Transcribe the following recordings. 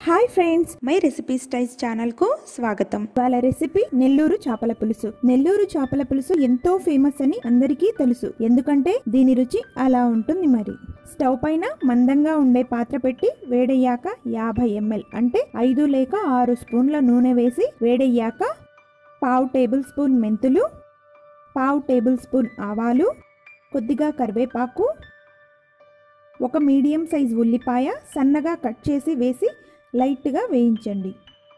hi friends my recipe styles channel కు స్వాగతం వాళ్ళ రెసిపీ నెల్లూరు చేపల పులుసు నెల్లూరు చేపల పులుసు ఎంతో ఫేమస్ అని అందరికీ తెలుసు ఎందుకంటే దీని రుచి అలా ఉంటుంది మరి స్టవ్ పైన మందంగా ఉండే పాత్ర పెట్టి వేడయ్యాక యాభై ఎంఎల్ అంటే ఐదు లేక ఆరు స్పూన్ల నూనె వేసి వేడయ్యాక పావు టేబుల్ స్పూన్ మెంతులు పావు టేబుల్ స్పూన్ ఆవాలు కొద్దిగా కరివేపాకు ఒక మీడియం సైజ్ ఉల్లిపాయ సన్నగా కట్ చేసి వేసి లైట్గా వేయించండి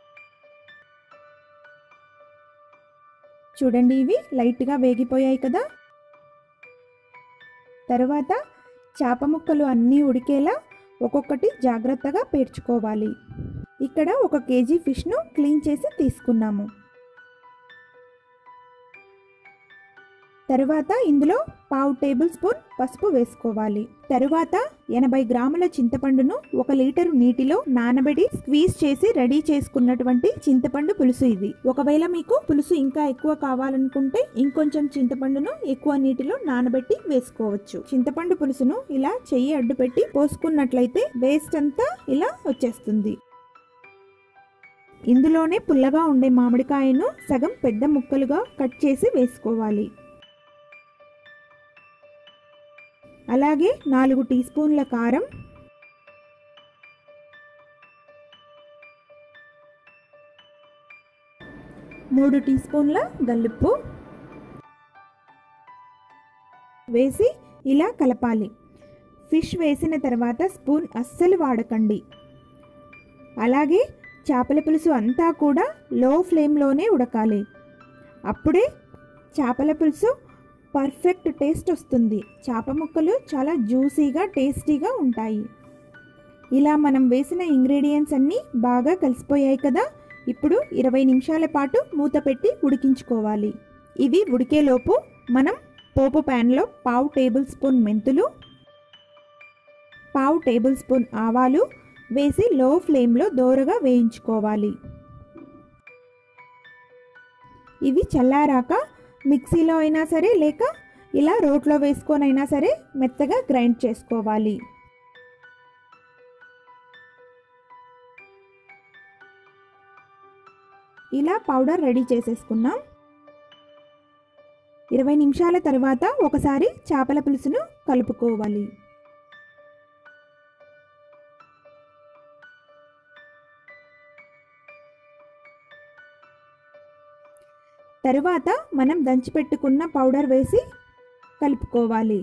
చూడండి ఇవి లైట్గా వేగిపోయాయి కదా తరువాత చేప ముక్కలు అన్నీ ఉడికేలా ఒక్కొక్కటి జాగ్రత్తగా పేర్చుకోవాలి ఇక్కడ ఒక కేజీ ఫిష్ను క్లీన్ చేసి తీసుకున్నాము తరువాత ఇందులో పావు టేబుల్ స్పూన్ పసుపు వేసుకోవాలి తరువాత ఎనభై గ్రాముల చింతపండును ఒక లీటరు నీటిలో నానబెట్టి స్క్వీజ్ చేసి రెడీ చేసుకున్నటువంటి చింతపండు పులుసు ఇది ఒకవేళ మీకు పులుసు ఇంకా ఎక్కువ కావాలనుకుంటే ఇంకొంచెం చింతపండును ఎక్కువ నీటిలో నానబెట్టి వేసుకోవచ్చు చింతపండు పులుసును ఇలా చెయ్యి అడ్డు పెట్టి పోసుకున్నట్లయితే వేస్ట్ అంతా ఇలా వచ్చేస్తుంది ఇందులోనే పుల్లగా ఉండే మామిడికాయను సగం పెద్ద ముక్కలుగా కట్ చేసి వేసుకోవాలి అలాగే నాలుగు టీ స్పూన్ల కారం మూడు టీ స్పూన్ల గల్లుప్పు వేసి ఇలా కలపాలి ఫిష్ వేసిన తర్వాత స్పూన్ అస్సలు వాడకండి అలాగే చేపల పులుసు అంతా కూడా లో ఫ్లేమ్లోనే ఉడకాలి అప్పుడే చేపల పులుసు పర్ఫెక్ట్ టేస్ట్ వస్తుంది చేప ముక్కలు చాలా జ్యూసీగా టేస్టీగా ఉంటాయి ఇలా మనం వేసిన ఇంగ్రీడియంట్స్ అన్నీ బాగా కలిసిపోయాయి కదా ఇప్పుడు ఇరవై నిమిషాల పాటు మూత పెట్టి ఉడికించుకోవాలి ఇవి ఉడికేలోపు మనం పోపు ప్యాన్లో పావు టేబుల్ స్పూన్ మెంతులు పావు టేబుల్ స్పూన్ ఆవాలు వేసి లో ఫ్లేమ్లో దోరగా వేయించుకోవాలి ఇవి చల్లారాక మిక్సీలో అయినా సరే లేక ఇలా రోట్లో వేసుకొని అయినా సరే మెత్తగా గ్రైండ్ చేసుకోవాలి ఇలా పౌడర్ రెడీ చేసేసుకున్నాం ఇరవై నిమిషాల తర్వాత ఒకసారి చేపల పులుసును కలుపుకోవాలి తరువాత మనం దంచిపెట్టుకున్న పౌడర్ వేసి కలుపుకోవాలి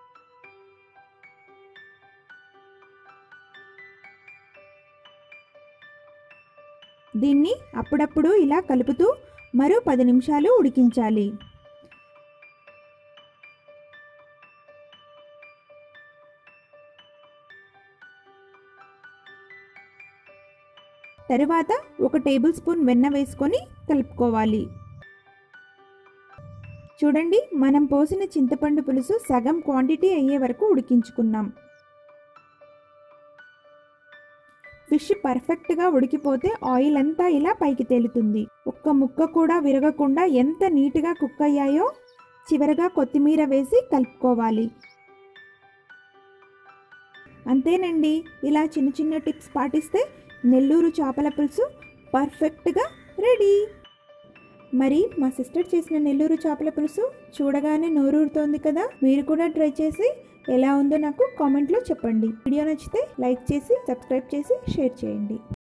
దీన్ని అప్పుడప్పుడు ఇలా కలుపుతూ మరో పది నిమిషాలు ఉడికించాలి తరువాత ఒక టేబుల్ స్పూన్ వెన్న వేసుకొని కలుపుకోవాలి చూడండి మనం పోసిన చింతపండు పులుసు సగం క్వాంటిటీ అయ్యే వరకు ఉడికించుకున్నాం ఫిష్ పర్ఫెక్ట్గా ఉడికిపోతే ఆయిల్ అంతా ఇలా పైకి తేలుతుంది ఒక్క ముక్క కూడా విరగకుండా ఎంత నీట్గా కుక్ అయ్యాయో చివరగా కొత్తిమీర వేసి కలుపుకోవాలి అంతేనండి ఇలా చిన్న చిన్న టిప్స్ పాటిస్తే నెల్లూరు చేపల పులుసు పర్ఫెక్ట్గా రెడీ మరి మా సిస్టర్ చేసిన నెల్లూరు చేపల పులుసు చూడగానే నోరూరుతోంది కదా మీరు కూడా ట్రై చేసి ఎలా ఉందో నాకు కామెంట్లో చెప్పండి వీడియో నచ్చితే లైక్ చేసి సబ్స్క్రైబ్ చేసి షేర్ చేయండి